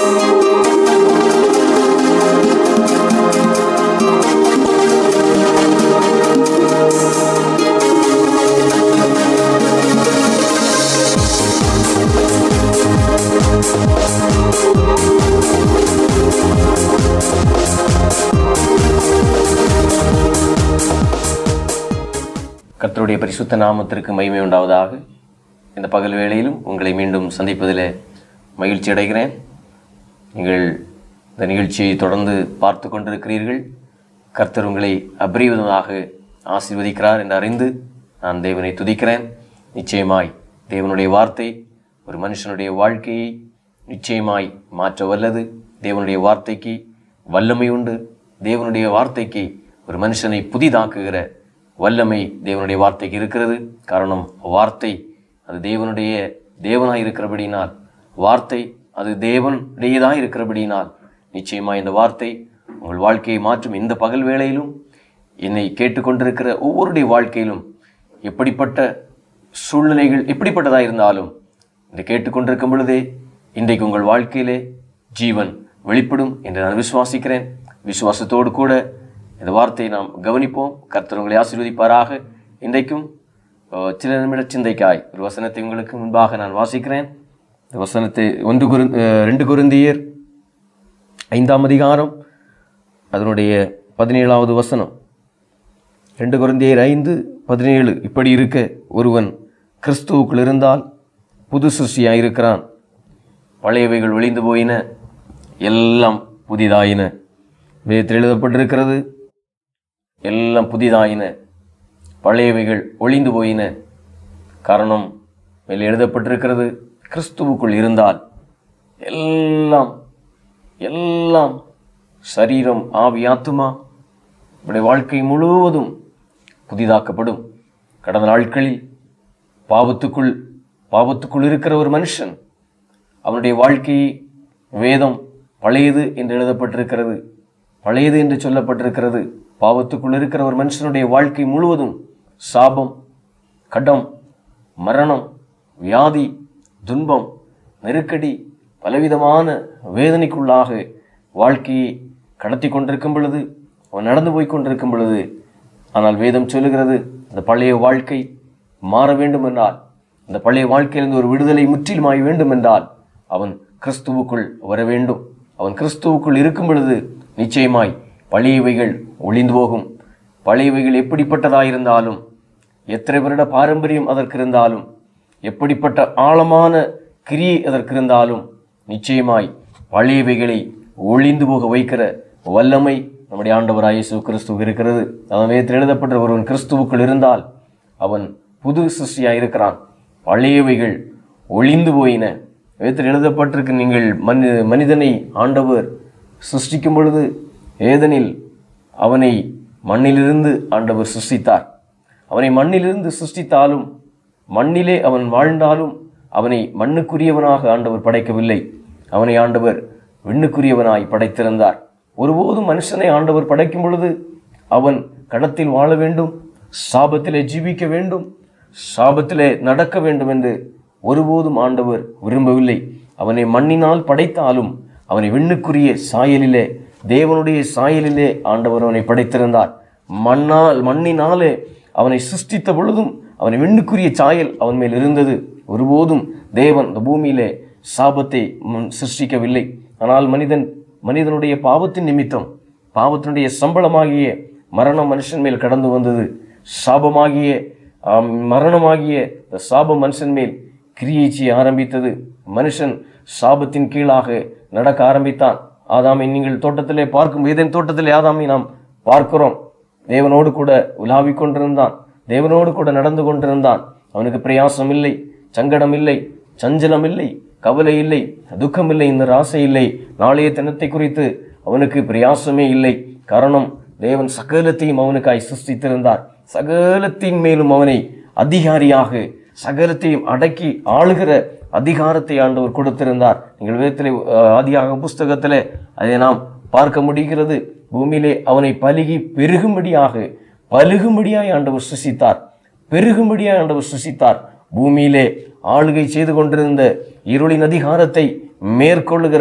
கர்த்தருடைய பரிசுத்த நாமத்திற்கு மகிமை உண்டாவதாக இந்த பகல் வேளையிலும் உங்களை மீண்டும் சந்திப்பதில் மகிழ்ச்சி அடைகிறேன் நீங்கள் இந்த நிகழ்ச்சியை தொடர்ந்து பார்த்து கொண்டிருக்கிறீர்கள் கர்த்தர் உங்களை அபரிவிதமாக ஆசீர்வதிக்கிறார் என்று அறிந்து நான் தேவனை துதிக்கிறேன் நிச்சயமாய் தேவனுடைய வார்த்தை ஒரு மனுஷனுடைய வாழ்க்கையை நிச்சயமாய் மாற்ற வல்லது தேவனுடைய வார்த்தைக்கு வல்லமை உண்டு தேவனுடைய வார்த்தைக்கு ஒரு மனுஷனை புதிதாக்குகிற வல்லமை தேவனுடைய வார்த்தைக்கு இருக்கிறது காரணம் வார்த்தை அது தேவனுடைய தேவனாய் இருக்கிறபடினால் வார்த்தை அது தேவனுடையதாய் இருக்கிறபடினால் நிச்சயமாக இந்த வார்த்தை உங்கள் வாழ்க்கையை மாற்றும் இந்த பகல் வேளையிலும் என்னை கேட்டுக்கொண்டிருக்கிற ஒவ்வொருடைய வாழ்க்கையிலும் எப்படிப்பட்ட சூழ்நிலைகள் எப்படிப்பட்டதாக இருந்தாலும் இதை கேட்டுக்கொண்டிருக்கும் பொழுதே இன்றைக்கு உங்கள் வாழ்க்கையிலே ஜீவன் வெளிப்படும் என்று நான் விசுவாசிக்கிறேன் விசுவாசத்தோடு கூட இந்த வார்த்தையை நாம் கவனிப்போம் கர்த்தர் உங்களை ஆசீர்வதிப்பாராக இன்றைக்கும் அஹ், சில நிமிட சிந்தைக்காய் ஒரு வசனத்தை உங்களுக்கு முன்பாக நான் வாசிக்கிறேன் இந்த வசனத்தை ஒன்று குரு அஹ், ரெண்டு குருந்தியர் ஐந்தாம் அதிகாரம் அதனுடைய பதினேழாவது வசனம் ரெண்டு குருந்தியர் ஐந்து பதினேழு இப்படி இருக்க ஒருவன் கிறிஸ்துவுக்குள் இருந்தால் புது சிருஷ்டியாக இருக்கிறான் பழையவைகள் ஒளிந்து போயின எல்லாம் புதிதாயின வேதத்தில் எழுதப்பட்டிருக்கிறது எல்லாம் புதிதாயின பழையவைகள் ஒளிந்து போயின காரணம் மேல் எழுதப்பட்டிருக்கிறது கிறிஸ்துவுக்குள் இருந்தால் எல்லாம் எல்லாம் சரீரம் ஆவி ஆத்துமா நம்முடைய வாழ்க்கை முழுவதும் புதிதாக்கப்படும் கடந்த நாட்களில் பாவத்துக்குள் பாவத்துக்குள் இருக்கிற ஒரு மனுஷன் அவனுடைய வாழ்க்கையை வேதம் பழையது என்று எழுதப்பட்டிருக்கிறது பழையது என்று சொல்லப்பட்டிருக்கிறது பாவத்துக்குள் இருக்கிற ஒரு மனுஷனுடைய வாழ்க்கை முழுவதும் சாபம் கடம் மரணம் வியாதி துன்பம் நெருக்கடி பலவிதமான வேதனைக்குள்ளாக வாழ்க்கையை கடத்தி கொண்டிருக்கும் பொழுது அவன் நடந்து போய் கொண்டிருக்கும் பொழுது ஆனால் வேதம் சொல்லுகிறது அந்த பழைய வாழ்க்கை மாற வேண்டும் என்றால் அந்த பழைய வாழ்க்கையிலிருந்து ஒரு விடுதலை முற்றிலுமாய் வேண்டும் என்றால் அவன் கிறிஸ்துவுக்குள் வர வேண்டும் அவன் கிறிஸ்துவுக்குள் இருக்கும் பொழுது நிச்சயமாய் பழையவைகள் ஒளிந்து போகும் பழையவைகள் எப்படிப்பட்டதாயிருந்தாலும் எத்தனை வருட பாரம்பரியம் அதற்கு இருந்தாலும் எப்படிப்பட்ட ஆழமான கிரியை அதற்கு இருந்தாலும் நிச்சயமாய் பழையவைகளை ஒளிந்து போக வைக்கிற வல்லமை நம்முடைய ஆண்டவராய் இயேசு கிறிஸ்துவுக்கு இருக்கிறது அதன் வேதத்தில் எழுதப்பட்ட ஒருவன் கிறிஸ்துவுக்குள் இருந்தால் அவன் புது சிருஷ்டியாக இருக்கிறான் பழையவைகள் ஒளிந்து போயின வேதத்தில் எழுதப்பட்டிருக்கு நீங்கள் மனி மனிதனை ஆண்டவர் சிருஷ்டிக்கும் பொழுது ஏதனில் அவனை மண்ணிலிருந்து ஆண்டவர் சிருஷ்டித்தார் அவனை மண்ணிலிருந்து சிருஷ்டித்தாலும் மண்ணிலே அவன் வாழ்ந்தாலும் அவனை மண்ணுக்குரியவனாக ஆண்டவர் படைக்கவில்லை அவனை ஆண்டவர் விண்ணுக்குரியவனாய் படைத்திருந்தார் ஒருபோதும் மனுஷனை ஆண்டவர் படைக்கும் பொழுது அவன் கடத்தில் வாழ வேண்டும் சாபத்திலே ஜீவிக்க வேண்டும் சாபத்திலே நடக்க வேண்டும் என்று ஒருபோதும் ஆண்டவர் விரும்பவில்லை அவனை மண்ணினால் படைத்தாலும் அவனை விண்ணுக்குரிய சாயலிலே தேவனுடைய சாயலிலே ஆண்டவர் அவனை படைத்திருந்தார் மண்ணால் மண்ணினாலே அவனை சிருஷ்டித்த பொழுதும் அவனை விண்ணுக்குரிய சாயல் அவன் மேல் இருந்தது ஒருபோதும் தேவன் இந்த பூமியிலே சாபத்தை முன் சிருஷ்டிக்கவில்லை ஆனால் மனிதன் மனிதனுடைய பாவத்தின் நிமித்தம் பாவத்தினுடைய சம்பளமாகிய மரணம் மனுஷன் மேல் கடந்து வந்தது சாபமாகிய ஆம், மரணமாகிய இந்த சாபம் மனுஷன் மேல் கிரியை செய்ய ஆரம்பித்தது மனுஷன் சாபத்தின் கீழாக நடக்க ஆரம்பித்தான் ஆதாமை நீங்கள் தோட்டத்திலே பார்க்கும் ஏதேன் தோட்டத்திலே ஆதாமை நாம் பார்க்கிறோம் தேவனோடு கூட உலாவிக் கொண்டிருந்தான் தேவனோடு கூட நடந்து கொண்டிருந்தான் அவனுக்கு பிரயாசம் இல்லை சங்கடம் இல்லை சஞ்சலம் இல்லை கவலை இல்லை துக்கம் இல்லை இந்த ஆசை இல்லை நாளைய தினத்தை குறித்து அவனுக்கு பிரயாசமே இல்லை காரணம் தேவன் சகலத்தையும் அவனுக்காய் சிருஷ்டித்திருந்தார் சகலத்தின் மேலும் அவனை அதிகாரியாக சகலத்தையும் அடக்கி ஆளுகிற அதிகாரத்தை ஆண்டவர் கொடுத்திருந்தார் நீங்கள் வேதத்திலே அஹ், ஆதியாக புஸ்தகத்திலே அதை நாம் பார்க்க முடிகிறது பூமியிலே அவனை பலுகி பெருகும்படியாக பலுகும்படியாய் ஆண்டவர் சிருஷ்டித்தார் பெருகும்படியாய் ஆண்டவர் சிருஷ்டித்தார் பூமியிலே ஆளுகை செய்து கொண்டிருந்த இருளின் அதிகாரத்தை மேற்கொள்ளுகிற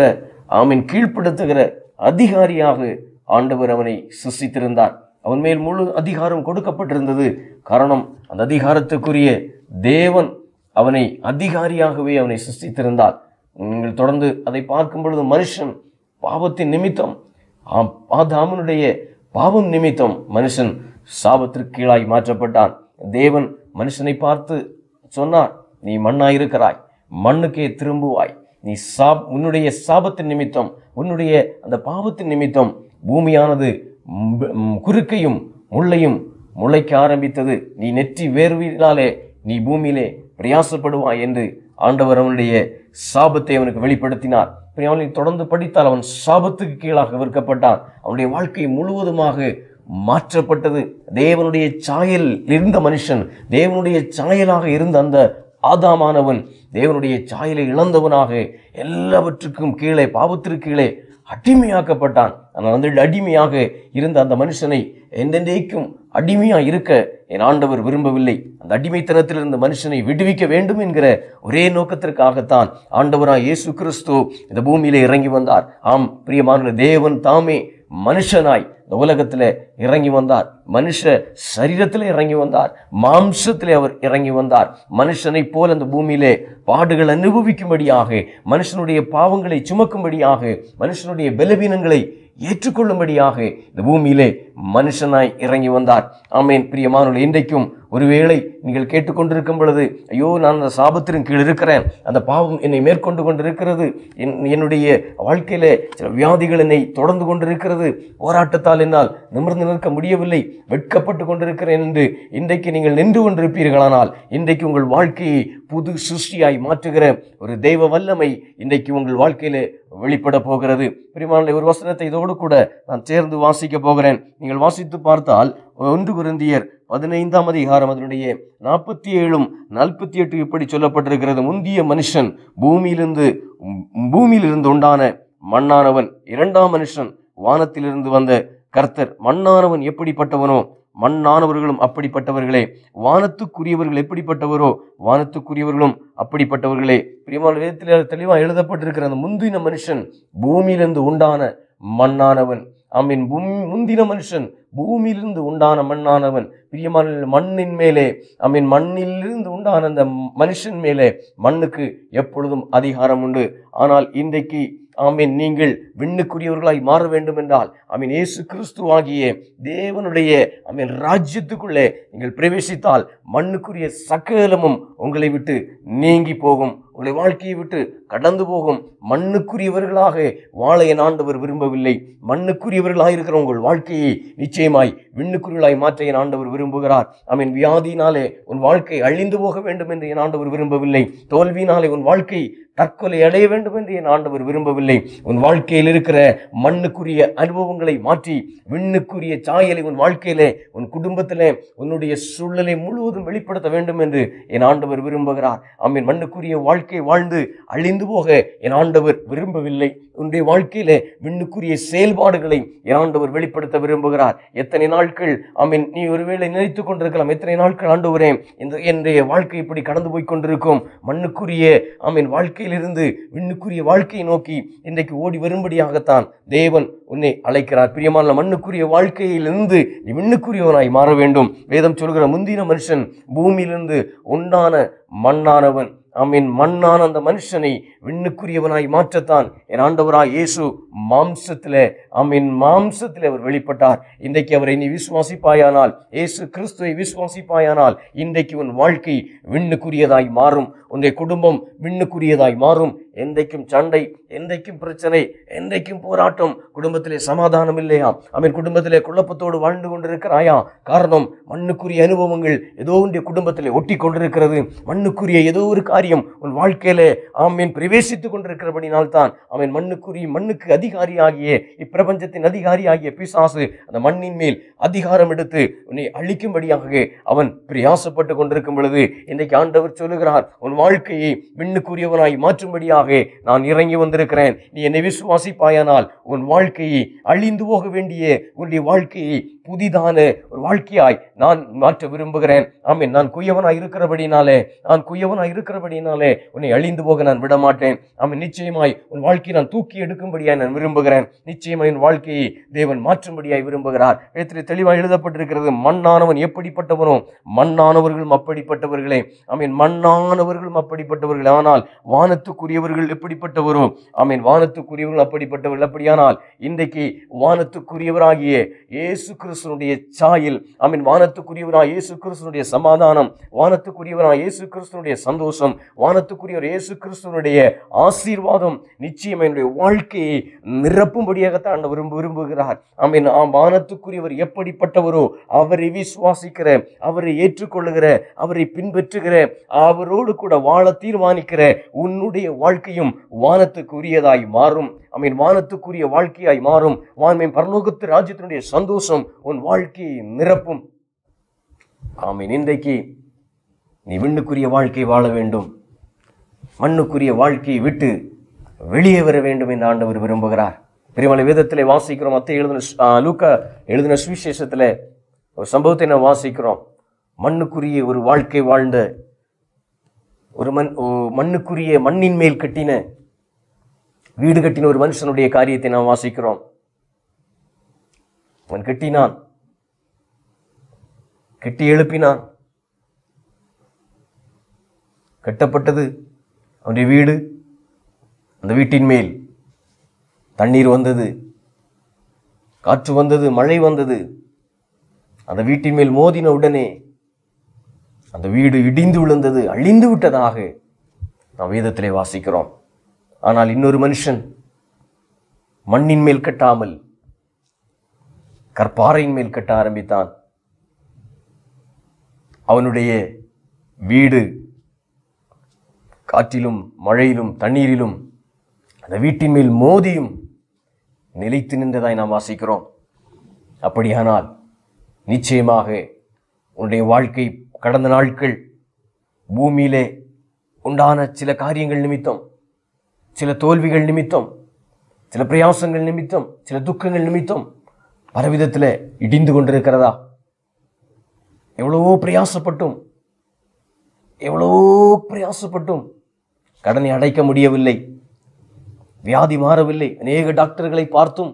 ஆமீன் கீழ்ப்படுத்துகிற அதிகாரியாக ஆண்டவர் அவனை சிருஷ்டித்திருந்தார் அவன் மேல் முழு அதிகாரம் கொடுக்கப்பட்டிருந்தது காரணம் அந்த அதிகாரத்துக்குரிய தேவன் அவனை அதிகாரியாகவே அவனை சிருஷ்டித்திருந்தார் நீங்கள் தொடர்ந்து அதை பார்க்கும் பொழுது மனுஷன் பாவத்தின் நிமித்தம் ஆம், ஆதாமனுடைய பாவம் நிமித்தம் மனுஷன் சாபத்திற்கு கீழாய் மாற்றப்பட்டான் தேவன் மனுஷனை பார்த்து சொன்னார் நீ மண்ணாய் இருக்கிறாய் மண்ணுக்கே திரும்புவாய் நீ சாப் உன்னுடைய சாபத்தின் நிமித்தம் உன்னுடைய அந்த பாவத்தின் நிமித்தம் பூமியானது ம்- ம், குறுக்கையும் முள்ளையும் முளைக்க ஆரம்பித்தது நீ நெற்றி வேர்வினாலே நீ பூமியிலே பிரயாசப்படுவாய் என்று ஆண்டவர் அவனுடைய சாபத்தை அவனுக்கு வெளிப்படுத்தினார் அவனை தொடர்ந்து படித்தால் அவன் சாபத்துக்கு கீழாக விற்கப்பட்டான் அவனுடைய வாழ்க்கை முழுவதுமாக மாற்றப்பட்டது தேவனுடைய சாயல் இருந்த மனுஷன் தேவனுடைய சாயலாக இருந்த அந்த ஆதாமானவன் தேவனுடைய சாயலை இழந்தவனாக எல்லாவற்றுக்கும் கீழே பாவத்திற்கு கீழே அடிமையாக்கப்பட்டான் ஆனால் அந்த அடிமையாக இருந்த அந்த மனுஷனை என்றென்றைக்கும் அடிமையாக இருக்க என் ஆண்டவர் விரும்பவில்லை அந்த அடிமைத்தனத்திலிருந்து மனுஷனை விடுவிக்க வேண்டும் என்கிற ஒரே நோக்கத்திற்காகத்தான் ஆண்டவராய் இயேசு கிறிஸ்து இந்த பூமியிலே இறங்கி வந்தார் ஆம் பிரியமான தேவன் தாமே மனுஷனாய் இந்த உலகத்தில் இறங்கி வந்தார் மனுஷ சரீரத்தில் இறங்கி வந்தார் மாம்சத்திலே அவர் இறங்கி வந்தார் மனுஷனைப் போல அந்த பூமியிலே பாடுகள் அனுபவிக்கும்படியாக மனுஷனுடைய பாவங்களை சுமக்கும்படியாக மனுஷனுடைய பலவீனங்களை ஏற்றுக்கொள்ளும்படியாக இந்த பூமியிலே மனுஷனாய் இறங்கி வந்தார் ஆமேன் பிரியமானவர்களே இன்றைக்கும் ஒருவேளை நீங்கள் கேட்டுக்கொண்டிருக்கும் பொழுது ஐயோ நான் அந்த சாபத்தின் கீழ் இருக்கிறேன் அந்த பாவம் என்னை மேற்கொண்டு கொண்டிருக்கிறது என் என்னுடைய வாழ்க்கையிலே சில வியாதிகள் என்னை தொடர்ந்து கொண்டிருக்கிறது போராட்டத்தால் என்னால் நிமிர்ந்து நிற்க முடியவில்லை வெட்கப்பட்டு கொண்டிருக்கிறேன் என்று இன்றைக்கு நீங்கள் நின்று கொண்டிருப்பீர்களானால் இன்றைக்கு உங்கள் வாழ்க்கையை புது சிருஷ்டியாய் மாற்றுகிற ஒரு தெய்வ வல்லமை இன்றைக்கு உங்கள் வாழ்க்கையிலே வெளிப்பட போகிறது பிரிமானில் ஒரு வசனத்தை இதோடு கூட நான் சேர்ந்து வாசிக்க போகிறேன் நீங்கள் வாசித்து பார்த்தால் ஒன்று குருந்தியர் பதினைந்தாம் அதிகாரம் அதனுடைய நாற்பத்தி ஏழும் நாற்பத்தி எட்டு இப்படி சொல்லப்பட்டிருக்கிறது முந்திய மனுஷன் பூமியிலிருந்து பூமியிலிருந்து உண்டான மண்ணானவன் இரண்டாம் மனுஷன் வானத்திலிருந்து வந்த கர்த்தர் மண்ணானவன் எப்படிப்பட்டவனோ மண்ணானவர்களும் அப்படிப்பட்டவர்களே வானத்துக்குரியவர்கள் எப்படிப்பட்டவரோ வானத்துக்குரியவர்களும் அப்படிப்பட்டவர்களே பிரியமான வேதத்தில் தெளிவாக எழுதப்பட்டிருக்கிற அந்த முந்தின மனுஷன் பூமியிலிருந்து உண்டான மண்ணானவன் ஆமீன் பூமி முந்தின மனுஷன் பூமியிலிருந்து உண்டான மண்ணானவன் பிரியமான மண்ணின் மேலே ஆமீன் மண்ணிலிருந்து உண்டான அந்த மனுஷன் மேலே மண்ணுக்கு எப்பொழுதும் அதிகாரம் உண்டு ஆனால் இன்றைக்கு ஆமீன் நீங்கள் விண்ணுக்குரியவர்களாய் மாற வேண்டும் என்றால் ஆமீன் இயேசு கிறிஸ்துவாகிய தேவனுடைய ஆமீன் ராஜ்யத்துக்குள்ளே நீங்கள் பிரவேசித்தால் மண்ணுக்குரிய சகலமும் உங்களை விட்டு நீங்கி போகும் உங்களுடைய வாழ்க்கையை விட்டு கடந்து போகும் மண்ணுக்குரியவர்களாக வாழ என் ஆண்டவர் விரும்பவில்லை மண்ணுக்குரியவர்களாக இருக்கிற உங்கள் வாழ்க்கையை நிச்சயமாய் விண்ணுக்குரியவர்களாய் மாற்ற என் ஆண்டவர் விரும்புகிறார் ஆமீன் வியாதியினாலே உன் வாழ்க்கை அழிந்து போக வேண்டும் என்று என் ஆண்டவர் விரும்பவில்லை தோல்வியினாலே உன் வாழ்க்கை தற்கொலை அடைய வேண்டும் என்று என் ஆண்டவர் விரும்பவில்லை உன் வாழ்க்கையில் இருக்கிற மண்ணுக்குரிய அனுபவங்களை மாற்றி விண்ணுக்குரிய சாயலை உன் வாழ்க்கையிலே உன் குடும்பத்திலே உன்னுடைய சூழலை முழுவதும் வெளிப்படுத்த வேண்டும் என்று என் ஆண்டவர் விரும்புகிறார் ஆமீன் மண்ணுக்குரிய வாழ்க்கை வாழ்ந்து அழிந்து போக என் ஆண்டவர் விரும்பவில்லை உன்னுடைய வாழ்க்கையிலே விண்ணுக்குரிய செயல்பாடுகளை என் ஆண்டவர் வெளிப்படுத்த விரும்புகிறார் எத்தனை நாட்கள் ஆமீன் நீ ஒருவேளை நினைத்துக் கொண்டிருக்கலாம் எத்தனை நாட்கள் ஆண்டவரே இந்த என்னுடைய வாழ்க்கை இப்படி கடந்து போய் கொண்டிருக்கும் மண்ணுக்குரிய ஆமீன் வாழ்க்கையிலிருந்து விண்ணுக்குரிய வாழ்க்கையை நோக்கி இன்றைக்கு ஓடி வரும்படியாகத்தான் தேவன் உன்னை அழைக்கிறார் பிரியமான மண்ணுக்குரிய வாழ்க்கையிலிருந்து நீ விண்ணுக்குரியவனாய் மாற வேண்டும் வேதம் சொல்கிற முந்தின மனுஷன் பூமியிலிருந்து உண்டான மண்ணானவன் ஆமீன் மண்ணான அந்த மனுஷனை விண்ணுக்குரியவனாய் மாற்றத்தான் என் ஆண்டவராய் இயேசு மாம்சத்திலே ஆமீன் மாம்சத்திலே அவர் வெளிப்பட்டார் இன்றைக்கு அவரை நீ விசுவாசிப்பாயானால் இயேசு கிறிஸ்துவை விசுவாசிப்பாயானால் இன்றைக்கு உன் வாழ்க்கை விண்ணுக்குரியதாய் மாறும் உன்னுடைய குடும்பம் விண்ணுக்குரியதாய் மாறும் என்றைக்கும் சண்டை என்றைக்கும் பிரச்சனை என்றைக்கும் போராட்டம் குடும்பத்திலே சமாதானம் இல்லையா அவன் குடும்பத்திலே குழப்பத்தோடு வாழ்ந்து கொண்டிருக்கிறாயா காரணம் மண்ணுக்குரிய அனுபவங்கள் ஏதோ உன்னுடைய குடும்பத்திலே ஒட்டி கொண்டிருக்கிறது மண்ணுக்குரிய ஏதோ ஒரு காரியம் உன் வாழ்க்கையிலே ஆமீன் பிரவேசித்துக் கொண்டிருக்கிறபடினால் தான் அவன் மண்ணுக்குரிய மண்ணுக்கு அதிகாரியாகிய இப்பிரபஞ்சத்தின் அதிகாரியாகிய பிசாசு அந்த மண்ணின் மேல் அதிகாரம் எடுத்து உன்னை அழிக்கும்படியாக அவன் பிரயாசப்பட்டு கொண்டிருக்கும் பொழுது இன்றைக்கு ஆண்டவர் சொல்லுகிறார் உன் வாழ்க்கையை விண்ணுக்குரியவனாய் மாற்றும்படியாக வழியாக நான் இறங்கி வந்திருக்கிறேன் நீ என்னை விசுவாசிப்பாயானால் உன் வாழ்க்கையை அழிந்து போக வேண்டிய உன்னுடைய வாழ்க்கையை புதிதான ஒரு வாழ்க்கையாய் நான் மாற்ற விரும்புகிறேன் ஆமென் நான் குயவனாய் இருக்கிறபடினாலே நான் குயவனாய் இருக்கிறபடினாலே உன்னை அழிந்து போக நான் விட மாட்டேன் ஆமென் நிச்சயமாய் உன் வாழ்க்கையை நான் தூக்கி எடுக்கும்படியாய் நான் விரும்புகிறேன் நிச்சயமாய் உன் வாழ்க்கையை தேவன் மாற்றும்படியாய் விரும்புகிறார் எழுத்துல தெளிவாக எழுதப்பட்டிருக்கிறது மண்ணானவன் எப்படிப்பட்டவனோ மண்ணானவர்களும் அப்படிப்பட்டவர்களே ஆமீன் மண்ணானவர்களும் அப்படிப்பட்டவர்கள் ஆனால் வானத்துக்குரியவர்கள் எப்படிப்பட்டவரோ ஆமீன் வானத்துக்குரியவர்கள் அப்படிப்பட்டவர்கள் அப்படியானால் இன்றைக்கு வானத்துக்குரியவராகிய இயேசு கிறிஸ்துனுடைய சாயில் ஆமீன் வானத்துக்குரியவராக இயேசு கிறிஸ்துனுடைய சமாதானம் வானத்துக்குரியவராக இயேசு கிறிஸ்துனுடைய சந்தோஷம் வானத்துக்குரியவர் இயேசு கிறிஸ்துனுடைய ஆசீர்வாதம் நிச்சயம் என்னுடைய வாழ்க்கையை நிரப்பும்படியாகத்தான் ஆண்டவர் விரும்ப விரும்புகிறார் ஆமீன் ஆம் வானத்துக்குரியவர் எப்படிப்பட்டவரோ அவரை விசுவாசிக்கிற அவரை ஏற்றுக்கொள்ளுகிற அவரை பின்பற்றுகிற அவரோடு கூட வாழ தீர்மானிக்கிற உன்னுடைய வாழ்க்கையும் வானத்துக்குரியதாய் மாறும் ஐ மீன் வானத்துக்குரிய வாழ்க்கையாய் மாறும் வான்மையின் பரலோகத்து ராஜ்யத்தினுடைய சந்தோஷம் உன் வாழ்க்கையை நிரப்பும் ஆமீன் இன்றைக்கு நீ விண்ணுக்குரிய வாழ்க்கை வாழ வேண்டும் மண்ணுக்குரிய வாழ்க்கையை விட்டு வெளியே வர வேண்டும் என்று ஆண்டவர் விரும்புகிறார் பெருமலை வேதத்திலே வாசிக்கிறோம் மத்திய எழுதின சு- ஆ, லூக்கா எழுதின சுவிசேஷத்தில் ஒரு சம்பவத்தை நான் வாசிக்கிறோம் மண்ணுக்குரிய ஒரு வாழ்க்கை வாழ்ந்த ஒரு மண் ஓ, மண்ணுக்குரிய மண்ணின் மேல் கட்டின வீடு கட்டின ஒரு மனுஷனுடைய காரியத்தை நாம் வாசிக்கிறோம் அவன் கட்டினான் கட்டி எழுப்பினான் கட்டப்பட்டது அவனுடைய வீடு அந்த வீட்டின் மேல் தண்ணீர் வந்தது காற்று வந்தது மழை வந்தது அந்த வீட்டின் மேல் மோதின உடனே அந்த வீடு இடிந்து விழுந்தது அழிந்து விட்டதாக நாம் வேதத்திலே வாசிக்கிறோம் ஆனால் இன்னொரு மனுஷன் மண்ணின் மேல் கட்டாமல் கற்பாறையின் மேல் கட்ட ஆரம்பித்தான் அவனுடைய வீடு காற்றிலும் மழையிலும் தண்ணீரிலும் அந்த வீட்டின் மேல் மோதியும் நிலைத்து நின்றதாய் நாம் வாசிக்கிறோம் அப்படியானால் நிச்சயமாக உன்னுடைய வாழ்க்கை கடந்த நாட்கள் பூமியிலே உண்டான சில காரியங்கள் நிமித்தம் சில தோல்விகள் நிமித்தம் சில பிரயாசங்கள் நிமித்தம் சில துக்கங்கள் நிமித்தம் பலவிதத்தில் இடிந்து கொண்டிருக்கிறதா எவ்வளவோ பிரயாசப்பட்டும் எவ்வளவோ பிரயாசப்பட்டும் கடனை அடைக்க முடியவில்லை வியாதி மாறவில்லை அநேக டாக்டர்களை பார்த்தும்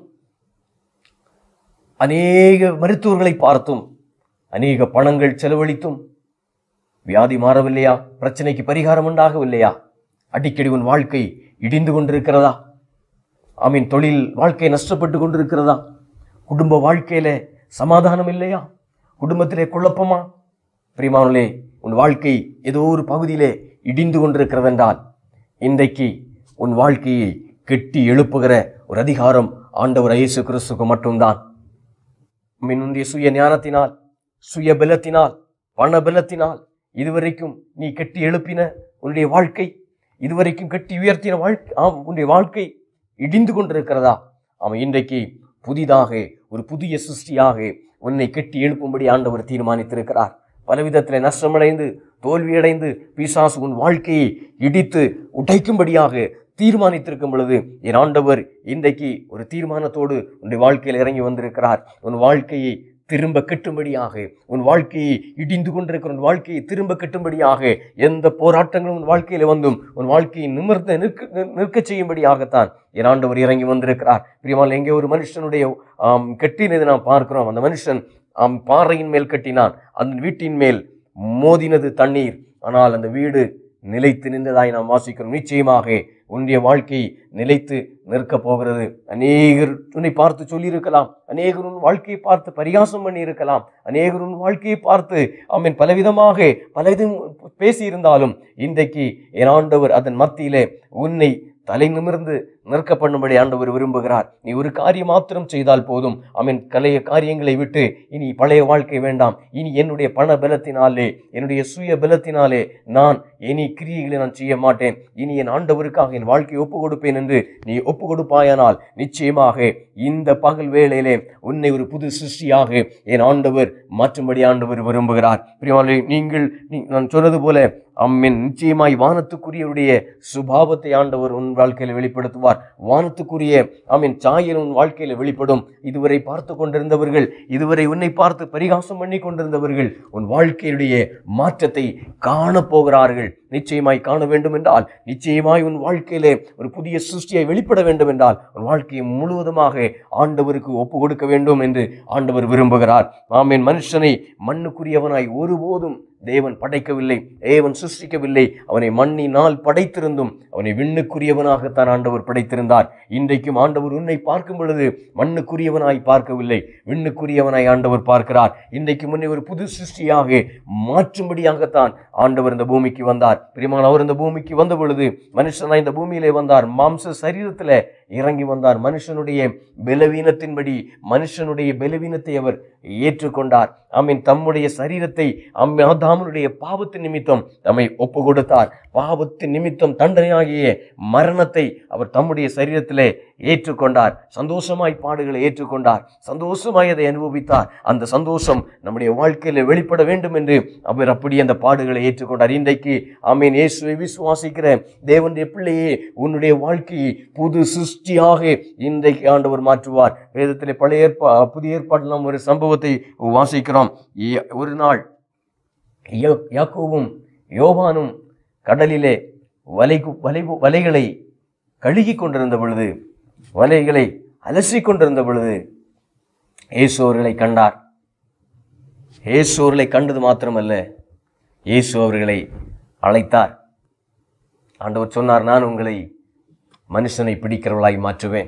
அநேக மருத்துவர்களை பார்த்தும் அநேக பணங்கள் செலவழித்தும் வியாதி மாறவில்லையா பிரச்சனைக்கு பரிகாரம் உண்டாகவில்லையா அடிக்கடி உன் வாழ்க்கை இடிந்து கொண்டிருக்கிறதா ஆமீன் தொழில் வாழ்க்கை நஷ்டப்பட்டு கொண்டிருக்கிறதா குடும்ப வாழ்க்கையில சமாதானம் இல்லையா குடும்பத்திலே குழப்பமா பிரிமானே உன் வாழ்க்கை ஏதோ ஒரு பகுதியிலே இடிந்து கொண்டிருக்கிறதென்றால் இன்றைக்கு உன் வாழ்க்கையை கெட்டி எழுப்புகிற ஒரு அதிகாரம் ஆண்டவர் இயேசு கிறிஸ்துக்கு மட்டும்தான் உன்னுடைய சுய ஞானத்தினால் சுய பலத்தினால் பண பலத்தினால் இதுவரைக்கும் நீ கட்டி எழுப்பின உன்னுடைய வாழ்க்கை இதுவரைக்கும் கட்டி உயர்த்தின வாழ்க்கை ஆம் உன்னுடைய வாழ்க்கை இடிந்து கொண்டிருக்கிறதா அவன் இன்றைக்கு புதிதாக ஒரு புதிய சிருஷ்டியாக உன்னை கட்டி எழுப்பும்படி ஆண்டவர் தீர்மானித்திருக்கிறார் பலவிதத்தில் நஷ்டமடைந்து தோல்வியடைந்து பிசாசு உன் வாழ்க்கையை இடித்து உடைக்கும்படியாக தீர்மானித்திருக்கும் பொழுது என் ஆண்டவர் இன்றைக்கு ஒரு தீர்மானத்தோடு உன்னுடைய வாழ்க்கையில் இறங்கி வந்திருக்கிறார் உன் வாழ்க்கையை திரும்ப கட்டும்படியாக உன் வாழ்க்கையை இடிந்து கொண்டிருக்கிற உன் வாழ்க்கையை திரும்ப கட்டும்படியாக எந்த போராட்டங்களும் உன் வாழ்க்கையில் வந்தும் உன் வாழ்க்கையை நிமிர்ந்து நிற்க நிற்கச் செய்யும்படியாகத்தான் என் ஆண்டவர் இறங்கி வந்திருக்கிறார் பிரியமால் எங்கே ஒரு மனுஷனுடைய ஆம், கட்டினதை நாம் பார்க்கிறோம் அந்த மனுஷன் ஆம், பாறையின் மேல் கட்டினான் அந்த வீட்டின் மேல் மோதினது தண்ணீர் ஆனால் அந்த வீடு நிலைத்து நின்றதாய் நாம் வாசிக்கிறோம் நிச்சயமாக உன்னுடைய வாழ்க்கை நிலைத்து நிற்கப் போகிறது அநேகர் உன்னை பார்த்து சொல்லியிருக்கலாம் அநேகர் உன் வாழ்க்கையை பார்த்து பரிகாசம் பண்ணி இருக்கலாம் அநேகர் உன் வாழ்க்கையை பார்த்து அவன் பலவிதமாக பலவிதம் பேசியிருந்தாலும் இன்றைக்கு என் ஆண்டவர் அதன் மத்தியிலே உன்னை தலை நிமிர்ந்து நிற்க பண்ணும்படி ஆண்டவர் விரும்புகிறார் நீ ஒரு காரியம் மாத்திரம் செய்தால் போதும் அவன் கலைய காரியங்களை விட்டு இனி பழைய வாழ்க்கை வேண்டாம் இனி என்னுடைய பண பலத்தினாலே என்னுடைய சுய பலத்தினாலே நான் இனி கிரியைகளை நான் செய்ய மாட்டேன் இனி என் ஆண்டவருக்காக என் வாழ்க்கையை ஒப்பு கொடுப்பேன் என்று நீ ஒப்பு கொடுப்பாயானால் நிச்சயமாக இந்த பகல் வேளையிலே உன்னை ஒரு புது சிருஷ்டியாக என் ஆண்டவர் மாற்றும்படி ஆண்டவர் விரும்புகிறார் பிரியமானவர்களே, நீங்கள் நீ- நான் சொன்னது போல அம்மின் நிச்சயமாய் வானத்துக்குரியவருடைய சுபாவத்தை ஆண்டவர் உன் வாழ்க்கையில் வெளிப்படுத்துவார் வானத்துக்குரிய அம்மின் சாயல் உன் வாழ்க்கையில் வெளிப்படும் இதுவரை பார்த்து கொண்டிருந்தவர்கள் இதுவரை உன்னை பார்த்து பரிகாசம் பண்ணி கொண்டிருந்தவர்கள் உன் வாழ்க்கையுடைய மாற்றத்தை காணப் போகிறார்கள் நிச்சயமாய் காண வேண்டும் என்றால் நிச்சயமாய் உன் வாழ்க்கையிலே ஒரு புதிய சிருஷ்டியை வெளிப்பட வேண்டும் என்றால் உன் வாழ்க்கையை முழுவதுமாக ஆண்டவருக்கு ஒப்பு கொடுக்க வேண்டும் என்று ஆண்டவர் விரும்புகிறார் ஆமீன் மனுஷனை மண்ணுக்குரியவனாய் ஒருபோதும் தேவன் படைக்கவில்லை தேவன் சிருஷ்டிக்கவில்லை அவனை மண்ணினால் படைத்திருந்தும் அவனை விண்ணுக்குரியவனாகத்தான் ஆண்டவர் படைத்திருந்தார் இன்றைக்கும் ஆண்டவர் உன்னை பார்க்கும் பொழுது மண்ணுக்குரியவனாய் பார்க்கவில்லை விண்ணுக்குரியவனாய் ஆண்டவர் பார்க்கிறார் இன்றைக்கு முன்னே ஒரு புது சிருஷ்டியாக மாற்றும்படியாகத்தான் ஆண்டவர் இந்த பூமிக்கு வந்தார் பிரியமான அவர் இந்த பூமிக்கு வந்த பொழுது மனுஷனாய் இந்த பூமியிலே வந்தார் மாம்ச சரீரத்தில் இறங்கி வந்தார் மனுஷனுடைய பலவீனத்தின்படி மனுஷனுடைய பலவீனத்தை அவர் ஏற்றுக்கொண்டார் ஆமீன் தம்முடைய சரீரத்தை அம் ஆதாமனுடைய பாவத்தின் நிமித்தம் தம்மை ஒப்பு கொடுத்தார் பாவத்தின் நிமித்தம் தண்டனையாகிய மரணத்தை அவர் தம்முடைய சரீரத்திலே ஏற்றுக்கொண்டார் சந்தோஷமாய் பாடுகளை ஏற்றுக்கொண்டார் சந்தோஷமாய் அதை அனுபவித்தார் அந்த சந்தோஷம் நம்முடைய வாழ்க்கையில வெளிப்பட வேண்டும் என்று அவர் அப்படி அந்த பாடுகளை ஏற்றுக்கொண்டார் இன்றைக்கு ஆமீன் இயேசுவை விசுவாசிக்கிற தேவனுடைய பிள்ளையே உன்னுடைய வாழ்க்கையை புது சிருஷ்டியாக இன்றைக்கு ஆண்டவர் மாற்றுவார் வேதத்திலே பழைய ஏற்பா புதிய ஏற்பாட்டில் நாம் ஒரு சம்பவத்தை வாசிக்கிறோம் ய- ஒரு நாள் யா- யாக்கோவும் யோவானும் கடலிலே வலை வலை வலைகளை கழுகிக் கொண்டிருந்த பொழுது வலைகளை அலசிக் கொண்டிருந்த பொழுது இயேசு அவர்களை கண்டார் இயேசு அவர்களை கண்டது மாத்திரமல்ல இயேசு அவர்களை அழைத்தார் ஆண்டவர் சொன்னார் நான் உங்களை மனுஷனை பிடிக்கிறவர்களாய் மாற்றுவேன்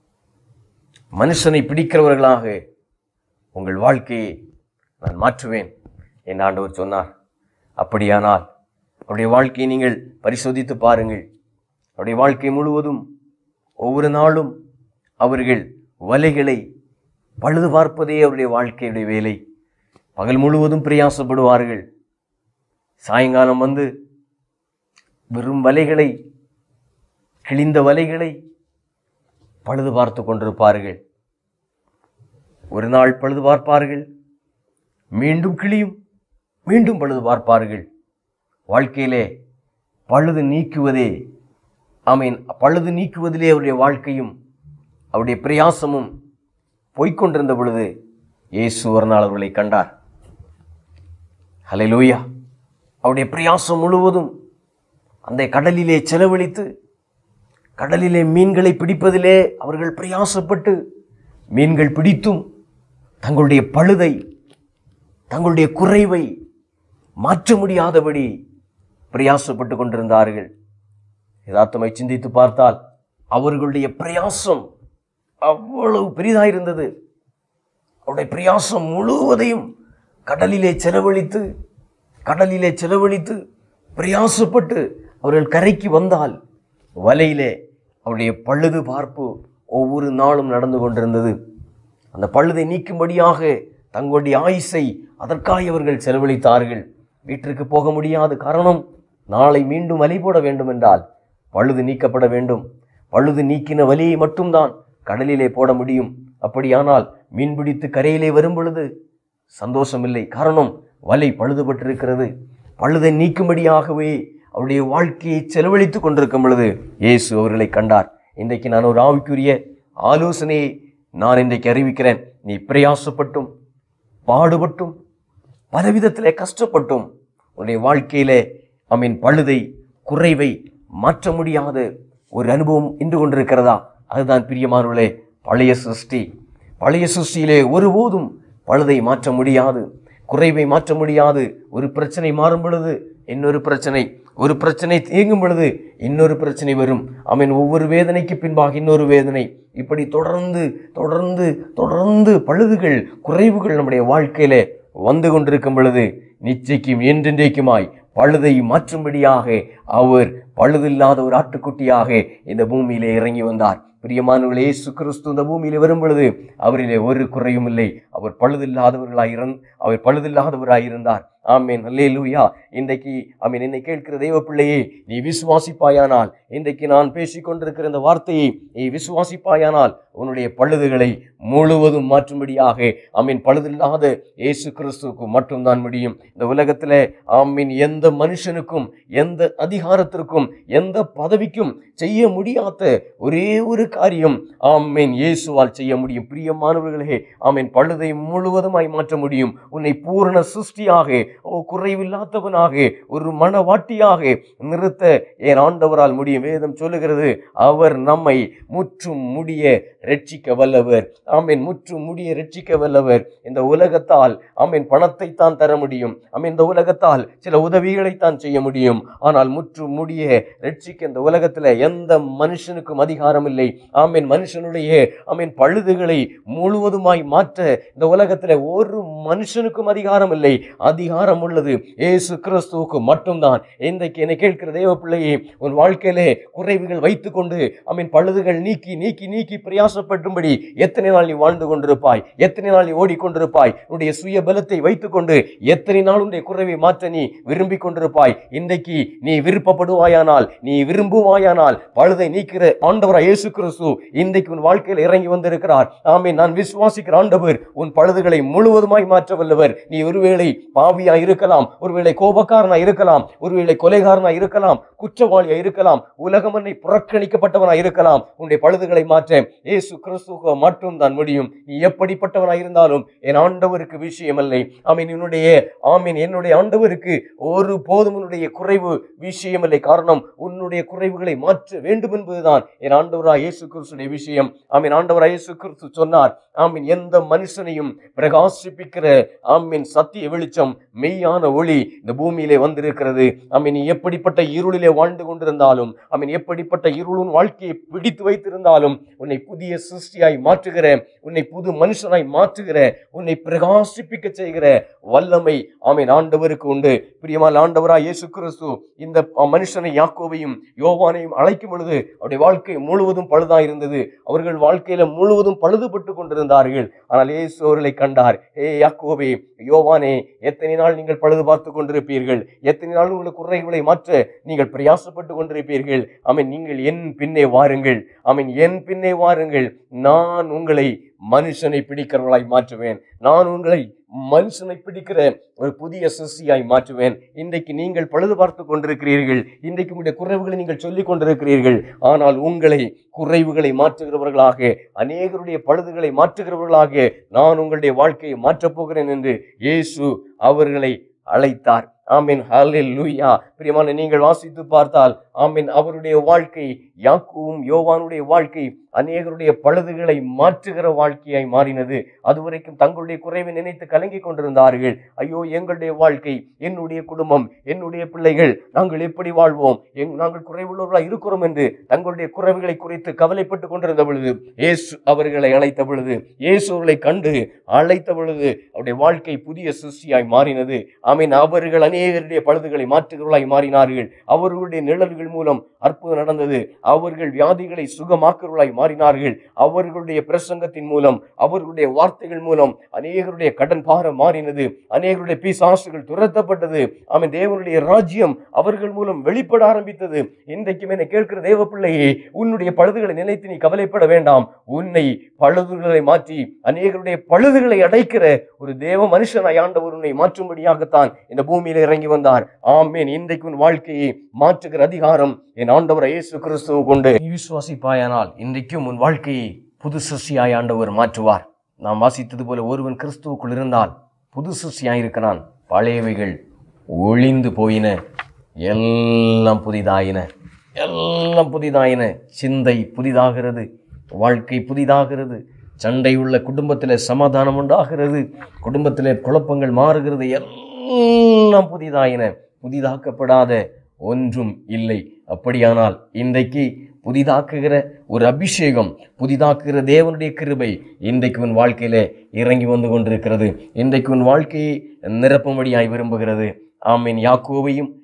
மனுஷனை பிடிக்கிறவர்களாக உங்கள் வாழ்க்கையை நான் மாற்றுவேன் என்று ஆண்டவர் சொன்னார் அப்படியானால் அவருடைய வாழ்க்கையை நீங்கள் பரிசோதித்து பாருங்கள் அவருடைய வாழ்க்கை முழுவதும் ஒவ்வொரு நாளும் அவர்கள் வலைகளை பழுது பார்ப்பதே அவருடைய வாழ்க்கையுடைய வேலை பகல் முழுவதும் பிரயாசப்படுவார்கள் சாயங்காலம் வந்து வெறும் வலைகளை கிழிந்த வலைகளை பழுது பார்த்து கொண்டிருப்பார்கள் ஒரு நாள் பழுது பார்ப்பார்கள் மீண்டும் கிளியும் மீண்டும் பழுது பார்ப்பார்கள் வாழ்க்கையிலே பழுது நீக்குவதே ஆமீன் பழுது நீக்குவதிலே அவருடைய வாழ்க்கையும் அவருடைய பிரயாசமும் போய்க்கொண்டிருந்த பொழுது இயேசு ஒரு நாள் அவர்களை கண்டார் ஹalleluya அவருடைய பிரயாசம் முழுவதும் அந்த கடலிலே செலவழித்து கடலிலே மீன்களை பிடிப்பதிலே அவர்கள் பிரயாசப்பட்டு மீன்கள் பிடித்தும் தங்களுடைய பழுதை தங்களுடைய குறைவை மாற்ற முடியாதபடி பிரயாசப்பட்டு கொண்டிருந்தார்கள் யதார்த்தமை சிந்தித்து பார்த்தால் அவர்களுடைய பிரயாசம் அவ்வளவு பெரிதாயிருந்தது அவருடைய பிரயாசம் முழுவதையும் கடலிலே செலவழித்து கடலிலே செலவழித்து பிரயாசப்பட்டு அவர்கள் கரைக்கு வந்தால் வலையிலே அவருடைய பழுது பார்ப்பு ஒவ்வொரு நாளும் நடந்து கொண்டிருந்தது அந்த பழுதை நீக்கும்படியாக தங்களுடைய ஆயுசை அதற்காக அவர்கள் செலவழித்தார்கள் வீட்டிற்கு போக முடியாது காரணம் நாளை மீண்டும் வலை போட வேண்டும் என்றால் பழுது நீக்கப்பட வேண்டும் பழுது நீக்கின வலியை மட்டும்தான் கடலிலே போட முடியும் அப்படியானால் மீன்பிடித்து கரையிலே வரும் பொழுது சந்தோஷமில்லை காரணம் வலை பழுதுபட்டிருக்கிறது பழுதை நீக்கும்படியாகவே அவருடைய வாழ்க்கையை செலவழித்துக் கொண்டிருக்கும் பொழுது இயேசு அவர்களை கண்டார் இன்றைக்கு நான் ஒரு ஆவிக்குரிய ஆலோசனையை நான் இன்றைக்கு அறிவிக்கிறேன் நீ பிரயாசப்பட்டும் பாடுபட்டும் பலவிதத்திலே கஷ்டப்பட்டும் உன்னுடைய வாழ்க்கையிலே அமீன் பழுதை குறைவை மாற்ற முடியாத ஒரு அனுபவம் இன்று கொண்டிருக்கிறதா அதுதான் பிரியமானவர்களே பழைய சிருஷ்டி பழைய சிருஷ்டியிலே ஒருபோதும் பழுதை மாற்ற முடியாது குறைவை மாற்ற முடியாது ஒரு பிரச்சனை மாறும் பொழுது இன்னொரு பிரச்சனை ஒரு பிரச்சனை தேங்கும் பொழுது இன்னொரு பிரச்சனை வரும் அவன் ஒவ்வொரு வேதனைக்கு பின்பாக இன்னொரு வேதனை இப்படி தொடர்ந்து தொடர்ந்து தொடர்ந்து பழுதுகள் குறைவுகள் நம்முடைய வாழ்க்கையிலே வந்து கொண்டிருக்கும் பொழுது நிச்சயிக்கும் என்றென்றைக்குமாய் பழுதை மாற்றும்படியாக அவர் பழுதில்லாத ஒரு ஆட்டுக்குட்டியாக இந்த பூமியிலே இறங்கி வந்தார் பிரியமானவர்களே இயேசு கிறிஸ்து இந்த பூமியிலே வரும் பொழுது அவரிலே ஒரு குறையும் இல்லை அவர் பழுதில்லாதவர்களாய் இருந் அவர் பழுதில்லாதவராய் இருந்தார் ஆமேன் அல்லேலூயா இன்றைக்கு ஆமீன் என்னை கேட்கிற தெய்வ பிள்ளையே நீ விசுவாசிப்பாயானால் இன்றைக்கு நான் பேசிக் கொண்டிருக்கிற இந்த வார்த்தையை நீ விசுவாசிப்பாயானால் உன்னுடைய பழுதுகளை முழுவதும் மாற்றும்படியாக ஆமீன் பழுதில்லாத இயேசு கிறிஸ்துவுக்கு மட்டும்தான் முடியும் இந்த உலகத்தில் ஆமீன் எந்த மனுஷனுக்கும் எந்த அதிகாரத்திற்கும் எந்த பதவிக்கும் செய்ய முடியாத ஒரே ஒரு காரியம் ஆமீன் இயேசுவால் செய்ய முடியும் பிரியமானவர்களே ஆமீன் பழுதை முழுவதுமாய் மாற்ற முடியும் உன்னை பூரண சிருஷ்டியாக ஓ குறைவில்லாதவனாக ஒரு மனவாட்டியாக நிறுத்த என் ஆண்டவரால் முடியும் வேதம் சொல்லுகிறது அவர் நம்மை முற்றும் முடிய ரட்சிக்க வல்லவர் ஆமீன் முற்றும் முடிய ரட்சிக்க வல்லவர் இந்த உலகத்தால் ஆமீன் பணத்தை தான் தர முடியும் ஆமீன் இந்த உலகத்தால் சில உதவிகளை தான் செய்ய முடியும் ஆனால் முற்றும் முடிய ரட்சிக்க இந்த உலகத்தில் எந்த மனுஷனுக்கும் அதிகாரம் இல்லை ஆமீன் மனுஷனுடைய ஆமீன் பழுதுகளை முழுவதுமாய் மாற்ற இந்த உலகத்தில் ஒரு மனுஷனுக்கும் அதிகாரம் இல்லை அதிகாரம் உள்ளது இயேசு கிறிஸ்துவுக்கு மட்டும்தான் இன்றைக்கு என்னை கேட்கிற தேவ பிள்ளையே உன் வாழ்க்கையிலே குறைவுகள் வைத்துக்கொண்டு ஆமீன் பழுதுகள் நீக்கி நீக்கி நீக்கி பிரயாசப்பட்டும்படி எத்தனை நாள் நீ வாழ்ந்து கொண்டிருப்பாய் எத்தனை நாள் நீ ஓடிக்கொண்டிருப்பாய் உன்னுடைய சுய பலத்தை வைத்துக்கொண்டு எத்தனை நாள் உன்னுடைய குறைவை மாற்ற நீ விரும்பிக் கொண்டிருப்பாய் இன்றைக்கு நீ விருப்பப்படுவாயானால் நீ விரும்புவாயானால் பழுதை நீக்கிற ஆண்டவராய் இயேசு கிறிஸ்து இன்றைக்கு உன் வாழ்க்கையில் இறங்கி வந்திருக்கிறார் ஆமீன் நான் விசுவாசிக்கிற ஆண்டவர் உன் பழுதுகளை முழுவதுமாய் மாற்ற வல்லவர் நீ ஒருவேளை பாவியா இருக்கலாம் ஒருவேளை கோபக்காரனா இருக்கலாம் ஒருவேளை கொலைகாரனா இருக்கலாம் குற்றவாளியா இருக்கலாம் உலகம் என்னை புறக்கணிக்கப்பட்டவனா இருக்கலாம் உன்னுடைய பழுதுகளை மாற்ற இயேசு கிறிஸ்துவ மட்டும் தான் முடியும் நீ எப்படிப்பட்டவனா இருந்தாலும் என் ஆண்டவருக்கு விஷயமில்லை ஆமீன் என்னுடைய ஆமீன் என்னுடைய ஆண்டவருக்கு ஒரு போதும் உன்னுடைய குறைவு விஷயமில்லை காரணம் உன்னுடைய குறைவுகளை மாற்ற வேண்டும் என்பதுதான் என் ஆண்டவராய் இயேசு கிறிஸ்துடைய விஷயம் ஆமீன் ஆண்டவராய் இயேசு கிறிஸ்து சொன்னார் ஆமீன் எந்த மனுஷனையும் பிரகாசிப்பிக்கிற ஆமீன் சத்திய வெளிச்சம் மெய்யான ஒளி இந்த பூமியிலே வந்திருக்கிறது ஆமீன் நீ எப்படிப்பட்ட இருளிலே வாழ்ந்து கொண்டிருந்தாலும் ஆமீன் எப்படிப்பட்ட இருளும் வாழ்க்கையை பிடித்து வைத்திருந்தாலும் உன்னை புதிய சிருஷ்டியாய் மாற்றுகிற உன்னை புது மனுஷனாய் மாற்றுகிற உன்னை பிரகாசிப்பிக்க செய்கிற வல்லமை ஆமீன் ஆண்டவருக்கு உண்டு பிரியமான ஆண்டவராய் இயேசு கிறிஸ்து இந்த மனுஷனை யாக்கோவையும் யோவானையும் அழைக்கும் பொழுது அவருடைய வாழ்க்கை முழுவதும் பழுதாய் இருந்தது அவர்கள் வாழ்க்கையில முழுவதும் பழுதுபட்டு கொண்டிருந்தார்கள் ஆனால் இயேசு அவர்களை கண்டார் ஏ யாக்கோவே யோவானே எத்தனை நாள் நீங்கள் பழுது பார்த்து கொண்டிருப்பீர்கள் எத்தனை நாள் உங்களுக்கு குறைகளை மாற்ற நீங்கள் பிரயாசப்பட்டு கொண்டிருப்பீர்கள் ஆமீன் நீங்கள் என் பின்னே வாருங்கள் ஆமீன் என் பின்னே வாருங்கள் நான் உங்களை மனுஷனை பிடிக்கிறவர்களாய் மாற்றுவேன் நான் உங்களை மனுஷனை பிடிக்கிற ஒரு புதிய சிருஷ்டியாய் மாற்றுவேன் இன்றைக்கு நீங்கள் பழுது பார்த்து கொண்டிருக்கிறீர்கள் இன்றைக்கு உங்களுடைய குறைவுகளை நீங்கள் சொல்லிக் கொண்டிருக்கிறீர்கள் ஆனால் உங்களை குறைவுகளை மாற்றுகிறவர்களாக அநேகருடைய பழுதுகளை மாற்றுகிறவர்களாக நான் உங்களுடைய வாழ்க்கையை மாற்றப் போகிறேன் என்று இயேசு அவர்களை அழைத்தார் ஆமீன் ஹalleluya பிரியமான நீங்கள் வாசித்து பார்த்தால் ஆமீன் அவருடைய வாழ்க்கை யாக்கூவும் யோவானுடைய வாழ்க்கை அநேகருடைய பழுதுகளை மாற்றுகிற வாழ்க்கையாய் மாறினது அதுவரைக்கும் தங்களுடைய குறைவை நினைத்து கலங்கி கொண்டிருந்தார்கள் ஐயோ எங்களுடைய வாழ்க்கை என்னுடைய குடும்பம் என்னுடைய பிள்ளைகள் நாங்கள் எப்படி வாழ்வோம் எங் நாங்கள் குறைவுள்ளவர்களாக இருக்கிறோம் என்று தங்களுடைய குறைவுகளை குறித்து கவலைப்பட்டு கொண்டிருந்த பொழுது இயேசு அவர்களை அழைத்த பொழுது இயேசு அவர்களை கண்டு அழைத்த பொழுது அவருடைய வாழ்க்கை புதிய சிருஷ்டியாய் மாறினது ஆமீன் அவர்கள் அநேகருடைய பழுதுகளை மாற்றுகிறவர்களாய் மாறினார்கள் அவர்களுடைய நிழல்கள் மூலம் அற்புதம் நடந்தது அவர்கள் வியாதிகளை சுகமாக்குறவர்களாய் மாறினார்கள் அவர்களுடைய பிரசங்கத்தின் மூலம் அவர்களுடைய வார்த்தைகள் மூலம் அநேகருடைய கடன் பாரம் மாறினது அநேகருடைய பிசாசுகள் துரத்தப்பட்டது அவன் தேவனுடைய ராஜ்யம் அவர்கள் மூலம் வெளிப்பட ஆரம்பித்தது இன்றைக்கும் என்னை கேட்கிற தேவ பிள்ளையே உன்னுடைய பழுதுகளை நினைத்து நீ கவலைப்பட வேண்டாம் உன்னை பழுதுகளை மாற்றி அநேகருடைய பழுதுகளை அடைக்கிற ஒரு தேவ மனுஷனாய் ஆண்டவர் உன்னை மாற்றும்படியாகத்தான் இந்த பூமியில இறங்கி வந்தார் ஆமேன் இன்றைக்கு உன் வாழ்க்கையை மாற்றுகிற அதிகாரம் என் ஆண்டவர் இயேசு கிறிஸ்துவ கொண்டு நீ விசுவாசிப்பாயானால் இன்றைக்கும் உன் வாழ்க்கையை புது சிருஷ்டியாய் ஆண்டவர் மாற்றுவார் நாம் வாசித்தது போல ஒருவன் கிறிஸ்துவுக்குள் இருந்தால் புது சிருஷ்டியாய் இருக்கிறான் பழையவைகள் ஒளிந்து போயின எல்லாம் புதிதாயின எல்லாம் புதிதாயின சிந்தை புதிதாகிறது வாழ்க்கை புதிதாகிறது சண்டை உள்ள குடும்பத்தில் சமாதானம் உண்டாகிறது குடும்பத்தில் குழப்பங்கள் மாறுகிறது எல்லாம் புதிதாயின புதிதாக்கப்படாத ஒன்றும் இல்லை அப்படியானால் இன்றைக்கு புதிதாக்குகிற ஒரு அபிஷேகம் புதிதாக்குகிற தேவனுடைய கிருபை இன்றைக்கு உன் வாழ்க்கையில இறங்கி வந்து கொண்டிருக்கிறது இன்றைக்கு உன் வாழ்க்கையை நிரப்பும்படியாய் விரும்புகிறது ஆமீன் யாக்கோவையும்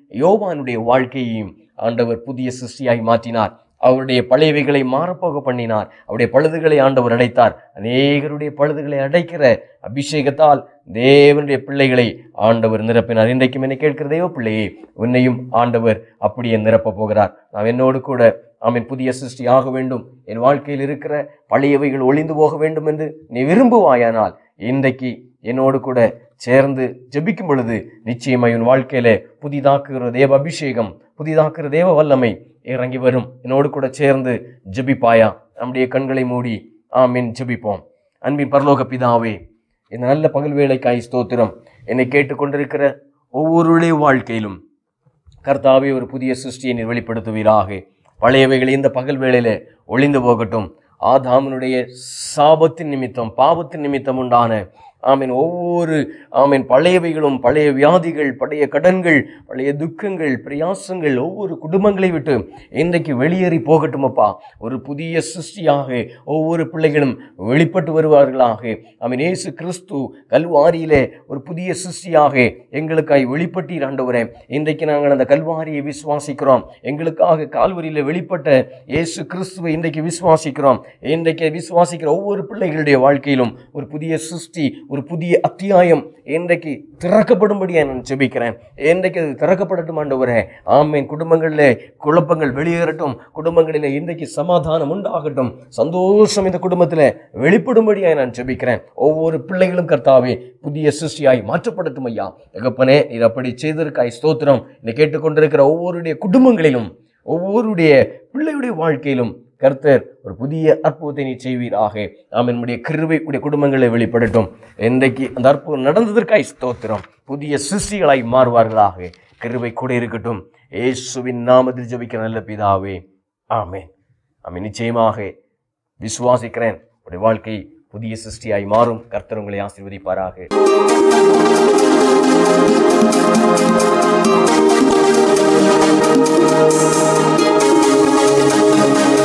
யோவானுடைய வாழ்க்கையையும் ஆண்டவர் புதிய சிருஷ்டியாய் மாற்றினார் அவருடைய பழையவைகளை மாறப்போக பண்ணினார் அவருடைய பழுதுகளை ஆண்டவர் அடைத்தார் அநேகருடைய பழுதுகளை அடைக்கிற அபிஷேகத்தால் தேவனுடைய பிள்ளைகளை ஆண்டவர் நிரப்பினார் இன்றைக்கும் என்னை கேட்கிற தேவ பிள்ளையே உன்னையும் ஆண்டவர் அப்படியே நிரப்ப போகிறார் நாம் என்னோடு கூட ஆமீன் புதிய சிருஷ்டி ஆக வேண்டும் என் வாழ்க்கையில் இருக்கிற பழையவைகள் ஒளிந்து போக வேண்டும் என்று நீ விரும்புவாயானால் இன்றைக்கு என்னோடு கூட சேர்ந்து ஜெபிக்கும் பொழுது நிச்சயமாய் உன் வாழ்க்கையில புதிதாக்குகிற தேவ அபிஷேகம் புதிதாக்குகிற தேவ வல்லமை இறங்கி வரும் என்னோடு கூட சேர்ந்து ஜெபிப்பாயா நம்முடைய கண்களை மூடி ஆமீன் ஜெபிப்போம் அன்பின் பரலோக பிதாவே இந்த நல்ல பகல் வேலைக்காய் ஸ்தோத்திரம் என்னை கேட்டுக்கொண்டிருக்கிற ஒவ்வொருடைய வாழ்க்கையிலும் கர்த்தாவே ஒரு புதிய சிருஷ்டியை நீர் வெளிப்படுத்துவீராக பழையவைகள் இந்த பகல் வேளையில ஒளிந்து போகட்டும் ஆதாமனுடைய சாபத்தின் நிமித்தம் பாவத்தின் நிமித்தம் உண்டான ஆமீன் ஒவ்வொரு ஆமீன் பழையவைகளும் பழைய வியாதிகள் பழைய கடன்கள் பழைய துக்கங்கள் பிரயாசங்கள் ஒவ்வொரு குடும்பங்களை விட்டு இன்றைக்கு வெளியேறி போகட்டும் அப்பா ஒரு புதிய சிருஷ்டியாக ஒவ்வொரு பிள்ளைகளும் வெளிப்பட்டு வருவார்களாக ஆமீன் இயேசு கிறிஸ்து கல்வாரியிலே ஒரு புதிய சிருஷ்டியாக எங்களுக்காய் வெளிப்பட்டீர் ஆண்டவரே இன்றைக்கு நாங்கள் அந்த கல்வாரியை விசுவாசிக்கிறோம் எங்களுக்காக கால்வரியில் வெளிப்பட்ட இயேசு கிறிஸ்துவை இன்றைக்கு விசுவாசிக்கிறோம் இன்றைக்கு விசுவாசிக்கிற ஒவ்வொரு பிள்ளைகளுடைய வாழ்க்கையிலும் ஒரு புதிய சிருஷ்டி ஒரு புதிய அத்தியாயம் இன்றைக்கு திறக்கப்படும்படியா நான் ஜெபிக்கிறேன் இன்றைக்கு அது திறக்கப்படட்டும் ஆண்டவரே ஆமேன் குடும்பங்களில் குழப்பங்கள் வெளியேறட்டும் குடும்பங்களில் இன்றைக்கு சமாதானம் உண்டாகட்டும் சந்தோஷம் இந்த குடும்பத்தில் வெளிப்படும்படியாய் நான் ஜெபிக்கிறேன் ஒவ்வொரு பிள்ளைகளும் கர்த்தாவே புதிய சிருஷ்டியாய் மாற்றப்படட்டும் ஐயா தகப்பனே இது அப்படி செய்திருக்காய் ஸ்தோத்திரம் இதை கேட்டுக்கொண்டிருக்கிற ஒவ்வொருடைய குடும்பங்களிலும் ஒவ்வொருடைய பிள்ளையுடைய வாழ்க்கையிலும் கர்த்தர் ஒரு புதிய அற்புதத்தை நீ செய்வீராக நாம் என்னுடைய கிருவை உடைய குடும்பங்களை வெளிப்படட்டும் இன்றைக்கு அந்த அற்புதம் நடந்ததற்காய் ஸ்தோத்திரம் புதிய சிருஷ்டிகளாய் மாறுவார்களாக கிருவை கூட இருக்கட்டும் இயேசுவின் நாமத்தில் ஜெபிக்கிற நல்ல பிதாவே ஆமே ஆமே நிச்சயமாக விசுவாசிக்கிறேன் உடைய வாழ்க்கை புதிய சிருஷ்டியாய் மாறும் கர்த்தர் உங்களை ஆசீர்வதிப்பாராக Thank